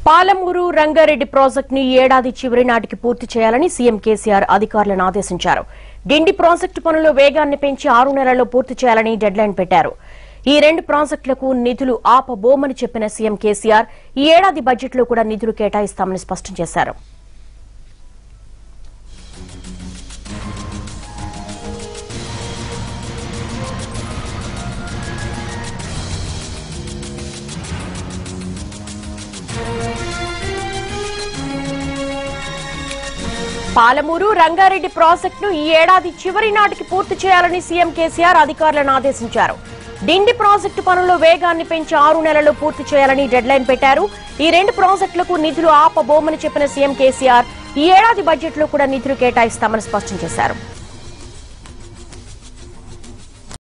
పాలమూరు రంగారెడ్డి ప్రాజెక్టును ఈ ఏడాది చివరి నాటికి పూర్తి చేయాలని సీఎం కేసీఆర్ అధికారులను ఆదేశించారు డిండి ప్రాజెక్టు పనుల వేగాన్ని పెంచి ఆరు నెలల్లో పూర్తి చేయాలని డెడ్లైన్ పెట్టారు ఈ రెండు ప్రాజెక్టులకు నిధులు ఆపబోమని చెప్పిన సీఎం కేసీఆర్ ఈ ఏడాది బడ్జెట్లో కూడా నిధులు కేటాయిస్తామని స్పష్టం చేశారు పాలమూరు రంగారెడ్డి ప్రాజెక్టును ఈ ఏడాది చివరి నాటికి పూర్తి చేయాలని సీఎం కేసీఆర్ అధికారులను ఆదేశించారు డిండి ప్రాజెక్టు పనుల వేగాన్ని పెంచి ఆరు నెలల్లో పూర్తి చేయాలని డెడ్లైన్ పెట్టారు ఈ రెండు ప్రాజెక్టులకు నిధులు ఆపబోమని చెప్పిన సీఎం కేసీఆర్ ఈ ఏడాది బడ్జెట్లో కూడా నిధులు కేటాయిస్తామని స్పష్టం చేశారు